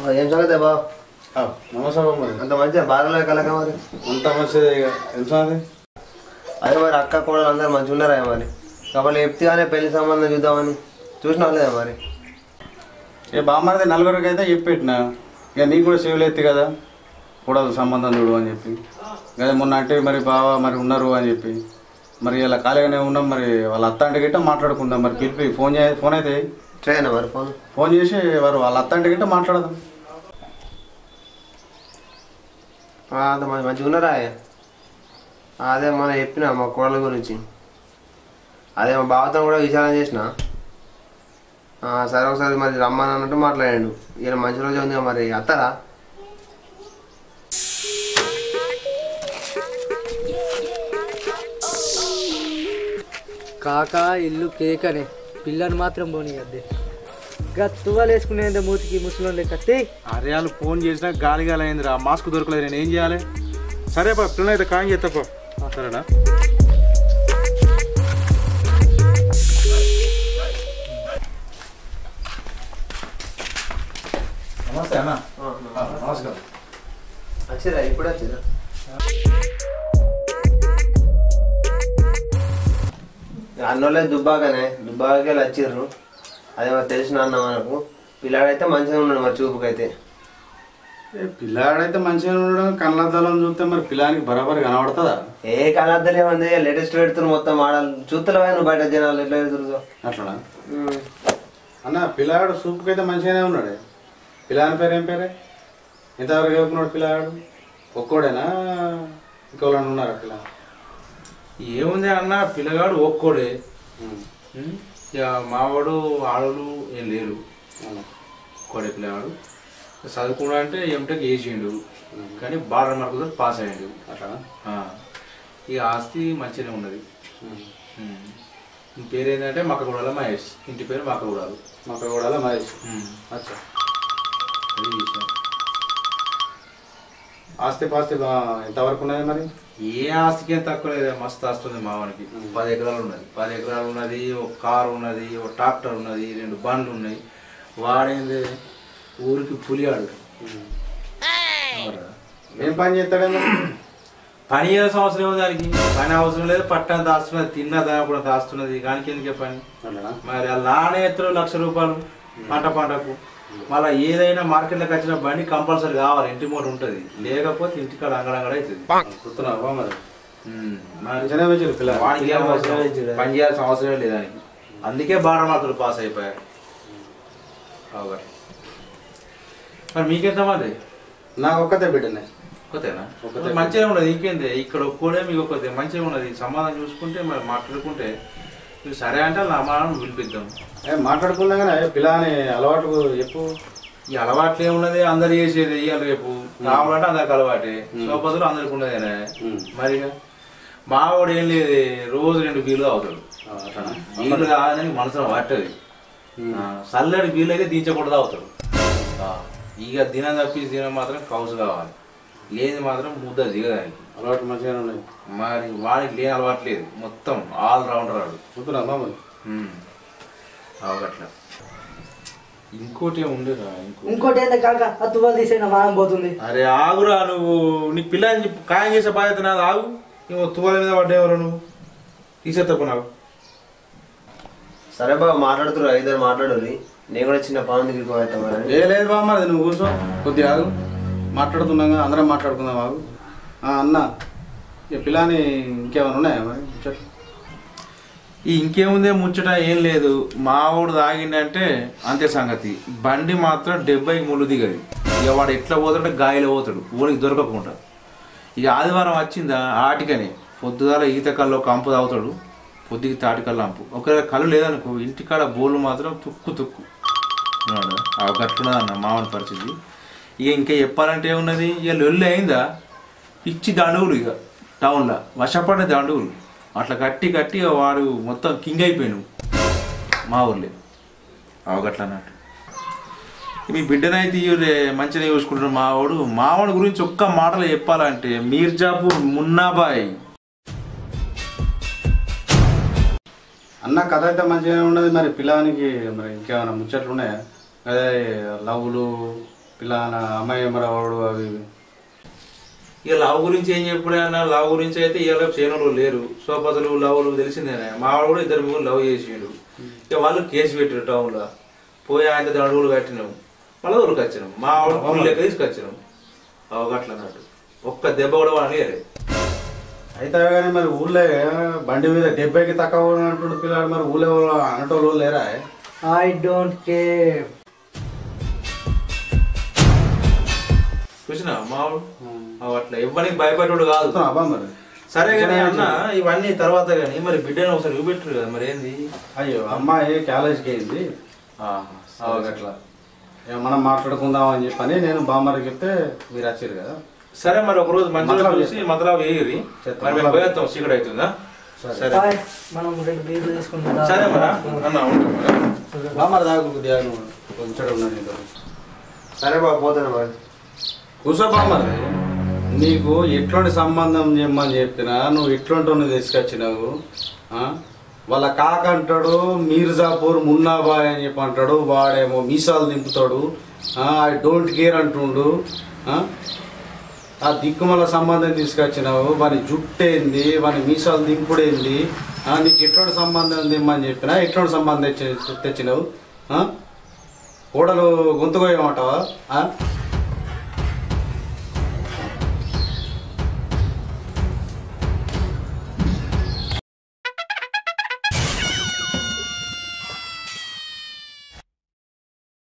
ఏం సంగతి బా నమస్తే బాబు మరి అంత మంచిగా బాధలే కలక మరి అంత మంచిదే ఇక ఎంత సంగతి? అదే మరి అక్క కూడా అందరు మంచిగా ఉన్నారా మరి కాబట్టి చెప్తేగానే పెళ్లి సంబంధం చూద్దామని చూసినా లేదా మరి ఏ బామ్మది నలుగురికి అయితే చెప్పెట్టిన ఇక నీకు కూడా సేవలు ఎత్తి కదా కూడదు సంబంధం చూడు అని చెప్పి అదే మొన్న అంటే మరి బావ మరి ఉన్నారు అని చెప్పి మరి ఇలా ఖాళీగానే ఉన్నాం మరి వాళ్ళ అత్త అంటే గిట్ట మాట్లాడుకుందాం మరి పిలిపి ఫోన్ చే ఫోన్ అయితే చేయనా మరి ఫోన్ ఫోన్ చేసి వారు వాళ్ళ అత్త అంటే గిట్ట మాట్లాడదాం ఆ, అంత మంచి మంచిగా ఉన్నారా అదే మొన్న చెప్పిన మా కోడల గురించి అదే మా బావతో కూడా విచారణ చేసిన ఆ, సరే ఒకసారి మరి రమ్మని అన్నట్టు మాట్లాడాడు ఇలా మంచి రోజు ఉంది కదా మరి అత్తరా కాక ఇల్లు కేకనే పిల్లని మాత్రం పోనీయద్దే ఇంకా తువ్వాలు వేసుకునేది మూతికి ముసలి లెక్క తీ అరే వాళ్ళు ఫోన్ చేసినా గాలి గాలి అయిందిరా మాస్క్ దొరకలేదు నేను ఏం చేయాలి సరే పా పిల్లలు అయితే ఖాయం చేస్తా పా సరేనా నమస్తే అన్న నమస్కారం వచ్చిరా ఇప్పుడే వచ్చిరా అన్నోళ్ళే దుబ్బాకనే దుబ్బాకే వచ్చిర్రు అదే మరి తెలిసిన అన్న మనకు పిల్లాడైతే మంచిగా ఉన్నాడు మరి చూపుకైతే ఏ పిల్లాడైతే మంచిగా ఉండడం కళ్ళద్దాలను చూస్తే మరి పిల్లానికి బరాబర్ కనబడుతుందా ఏ కనద్దలే ఉంది లేటెస్ట్ పెడుతున్నారు మొత్తం ఆడాలి చూస్తలేవా నువ్వు బయట జనాలు ఎట్లా పెడుతురు అట్లనా అన్న పిల్లాడు సూపుకి అయితే మంచిగానే ఉన్నాడే పిల్లాని పేరు ఏం పేరే ఎంతవరకు చదువుకున్నాడు పిల్లాడు ఒక్కోడేనా ఇంకోళ్ళని ఉన్నారా పిల్ల ఏముంది అన్న పిల్లగాడు ఒక్కోడే ఉం? ఇక మావాడు ఆడలు ఏం లేరు ఒక్కడే పిల్లగాడు చదువుకున్నా అంటే ఎంటెక్ చేసిండు కానీ బార్డర్ మార్కులతో పాస్ అయ్యిండు అట్లా ఆ. ఇక ఆస్తి మంచిగానే ఉన్నది ఉం. ఈ పేరు ఏంటంటే మక్కగూడల మహేష్ ఇంటి పేరు మక్కగూడలు మాకు కూడా మహేష్ ఉం. అచ్చా అది విషయం ఆస్తి పాస్తి బా- ఎంతవరకు ఉన్నది మరి ఏ ఆస్తికి ఏం తక్కువ లేదు మస్తు ఆస్తి ఉంది మావానికి పది ఎకరాలు ఉన్నది పది ఎకరాలు ఉన్నది ఒక కారు ఉన్నది ఒక ట్రాక్టర్ ఉన్నది రెండు బండ్లు ఉన్నాయి వాడేంది ఊరికి పులియాడు అవునా? ఏం పని చేస్తాడేమో పని చేయాల్సిన అవసరం ఉంది దానికి పని అవసరం లేదు పట్టణం దాస్తున్నది తిన్నా దాని కూడా దాస్తున్నది దానికి ఎందుకే పని అట్లనా మరి ఆ లానే ఎత్తులు లక్ష రూపాయలు పంట పంటకు మళ్ళీ ఏదైనా మార్కెట్లోకి వచ్చిన బండి కంపల్సరీ కావాలి ఇంటి మూట ఉంటుంది లేకపోతే ఇంటికాడ అంగడంగడ అవుతుంది గుర్తున్నావా మరి ఉమ్, మరి మంచిగానే వచ్చారు పిల్ల వాడికి ఏం అవసరం పని చేయాల్సిన అవసరం లేదు దానికి అందుకే బాగా మార్కులు పాస్ అయిపోయారు కాబట్టి మరి మీకెంత మంది నాకు ఒక్కతే బిడ్డనే కొత్తేనా ఒక్కతే. మంచిగా ఉన్నది ఇంకేంది ఇక్కడ ఒక్కడే మీకు ఒక్కతే మంచిగా ఉన్నది సమాధానం చూసుకుంటే మరి మాట్లాడుకుంటే మీరు సరే అంటే వాళ్ళ అమ్మాలను పిలిపిద్దాం ఏ మాట్లాడుకున్నా కానీ పిల్లని అలవాటు చెప్పు ఈ అలవాట్లు ఏమున్నది అందరు చేసేది ఇవాళ రేపు కావాలంటే అందరికి అలవాటే సోపతులు అందరికి ఉన్నదేనా ఉమ్. మరి మావాడు ఏం లేదు రోజు రెండు బీలు అవుతాడు ఆ, అట్లనా బీలు కాదని మనసులో పట్టది ఉమ్. చల్లడి బీలు అయితే దించకూడదు అవుతాడు ఆ, ఇక దినం తప్పి దినం మాత్రం కౌసు కావాలి లేని మాత్రం ముద్ద దిగదానికి అలవాటు మంచిగానే ఉన్నాయి మరి వాడికి లేని అలవాటు లేదు మొత్తం ఆల్ రౌండర్ వాడు చూస్తున్నావా మరి ఉమ్. అవగట్ల ఇంకోటి ఉండేరా ఇంకో ఇంకోటి ఏంది కాక ఆ తువ్వాలు తీసేనా మానం పోతుంది అరే ఆగురా నువ్వు నీ పిల్లని ఖాయం చేసే బాధ్యత నాది ఆగు నువ్వు తువాల మీద పడ్డేవరా నువ్వు తీసేత్తకు నాకు సరే బాబు మాట్లాడుతున్నారు ఇద్దరు మాట్లాడరు నేను కూడా చిన్న పని దగ్గరికి పోయేస్తా మరి ఏ లేదు బామ్మ అది నువ్వు కూర్చో కొద్దిగా ఆగు మాట్లాడుతున్నాగా అందరం మాట్లాడుకుందాం ఆగు ఆ, అన్న ఈ పిల్లని ఇంకేమైనా ఉన్నాయా మరి చెప్పు ఈ ఇంకేముందే ముచ్చట ఏం లేదు మావాడు తాగిండంటే అంతే సంగతి బండి మాత్రం డెబ్బైకి ముళ్ళు దిగది ఇక వాడు ఎట్లా పోతాడంటే గాయలో పోతాడు ఊరికి దొరకకుండా ఇక ఆదివారం వచ్చిందా ఆటికనే పొద్దుగాల ఈత కల్లో కంపు తాగుతాడు పొద్దుకి తాటికల్లు అంపు ఒకవేళ కళ్ళు లేదనుకో ఇంటికాడ బోళ్ళు మాత్రం తుక్కు తుక్కు ఉన్నాడు ఆ గట్లున్నదన్న మామూలు పరిస్థితి ఇక ఇంకా చెప్పాలంటే ఏమున్నది ఇక లొల్లి అయిందా పిచ్చి దండుగులు ఇక టౌన్లో వశపడ్డ దండుగులు అట్లా కట్టి కట్టి ఇక వాడు మొత్తం కింగ్ అయిపోయాను మా ఊర్లే అవగట్ల అన్నట్టు మీ బిడ్డనైతే ఇవ్వరే మంచిగా చూసుకుంటారు మావాడు మావాడు గురించి ఒక్క మాటలు చెప్పాలంటే మీర్జాపూర్ మున్నాబాయ్ అన్న కథ అయితే మంచిగానే ఉన్నది మరి పిల్లానికి మరి ఇంకేమైనా ముచ్చట్లు ఉన్నాయా అదే లవ్లు పిల్ల అమ్మాయి మరి వాడు అవి ఇవి. ఇక లవ్ గురించి ఏం చెప్పుడే అన్న లవ్ గురించి అయితే ఇవాళ చేయనులు లేరు సోపతులు లవ్లు తెలిసిందేనే మా వాడు కూడా ఇద్దరు ముగ్గురు లవ్ చేసిండు ఇక వాళ్ళు కేసు పెట్టారు టౌన్లో పోయి ఆయన అడుగులు కట్టినాం మళ్ళీ ఊరికి వచ్చినాం మా వాడు ఊళ్ళో లెక్క తీసుకొచ్చినాం అవగట్ల అన్నట్టు ఒక్క దెబ్బ కూడా వాళ్ళు అయితే కానీ మరి ఊళ్ళో బండి మీద డెబ్బైకి తక్కువ అంటుండు పిల్లలు మరి ఊళ్ళో అనటోళ్ళు లేరా ఐ డోంట్ కేర్ చూసినా మా వాడు అవి అట్లా ఇవ్వడానికి భయపడేవాడు కాదు చూస్తున్నావా అబ్బా మరి సరే కానీ అన్న ఇవన్నీ తర్వాత కానీ మరి బిడ్డను ఒకసారి చూపెట్టరు కదా మరి ఏంది అయ్యో అమ్మాయి కాలేజీకి అయింది అట్లా మనం మాట్లాడుకుందాం అని చెప్పని నేను బామ్మకి చెప్తే మీరు వచ్చారు కదా సరే మరి ఒక రోజు మంచిగా మతలాబ్ చూసి మతలాబ్ వేయరి చేస్తాం. మరి మేము పోయేస్తాం చీకటి అవుతుందా సరే బాయ్ మనం రెండు బీర్లు తీసుకుందాం సరే మరి అన్న ఉంటాం మరి బామ్మర్ దాకా కొద్దిగా నువ్వు కొంచెం ఉన్నాను నీతో సరే బాబు పోతాను మరి కూర్చో బామ్మర్ నీకు ఎట్లాంటి సంబంధం చేయమని చెప్పినా నువ్వు ఎట్లాంటి తీసుకొచ్చినావు ఆ? వాళ్ళ కాక అంటాడు మీర్జాపూర్ మున్నాబాయ్ అని చెప్పి అంటాడు వాడేమో మీసాలు దింపుతాడు ఐ డోంట్ కేర్ అంటుండు ఆ? ఆ దిక్కుమల సంబంధం తీసుకొచ్చినావు వాని జుట్టేంది వాని మీసాలు దింపుడేంది ఆ, నీకు ఎట్లాంటి సంబంధం దిమ్మని చెప్పినా ఎట్లాంటి సంబంధం తెచ్చి తెచ్చినావు ఆ? కోడలు గొంతుకోయమంటావా